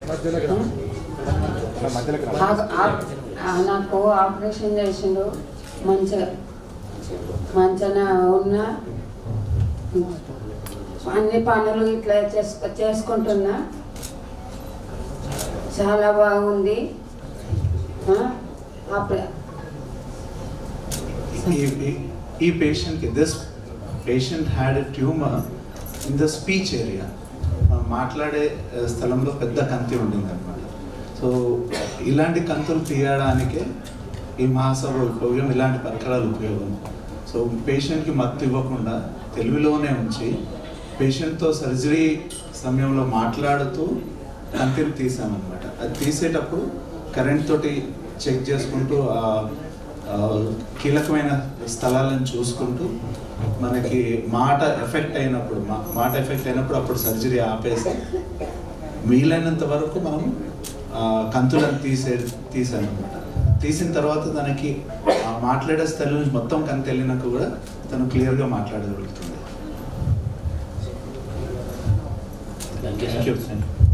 ఆ- ఆ- ఆ నాకు ఆపరేషన్ చేసిండు మంచిగా మంచిగా ఉన్నా అన్ని పనులు ఇట్లా చేసుకు చేసుకుంటున్నా చాలా బాగుంది ఆ, ఆపరే- ఈ ఈ- ఈ పేషెంట్కి this patient had a tumour in the speech area మాట్లాడే ఆ, స్థలంలో పెద్ద కంతి ఉండింది అనమాట సో ఇలాంటి కంతులు తీయడానికే ఈ మహాసభ ఉపయోగం ఇలాంటి పరికరాలు ఉపయోగం సో పేషెంట్కి మత్తు ఇవ్వకుండా తెలుగులోనే ఉంచి పేషెంట్తో సర్జరీ సమయంలో మాట్లాడుతూ కంతిని తీసామన్నమాట అది తీసేటప్పుడు కరెంట్ తోటి చెక్ చేసుకుంటూ ఆ ఆ, కీలకమైన స్థలాలను చూసుకుంటూ మనకి మాట ఎఫెక్ట్ అయినప్పుడు మా- మాట ఎఫెక్ట్ అయినప్పుడు అప్పుడు సర్జరీ ఆపేసి వీలైనంత వరకు మనం ఆ, కంతులను తీసే తీసామన్నమాట తీసిన తర్వాత తనకి ఆ మాట్లాడే స్థలం నుంచి మొత్తం కంతి వెళ్ళినాక కూడా తను క్లియర్గా మాట్లాడగలుగుతుంది Thank you, sir. Thank you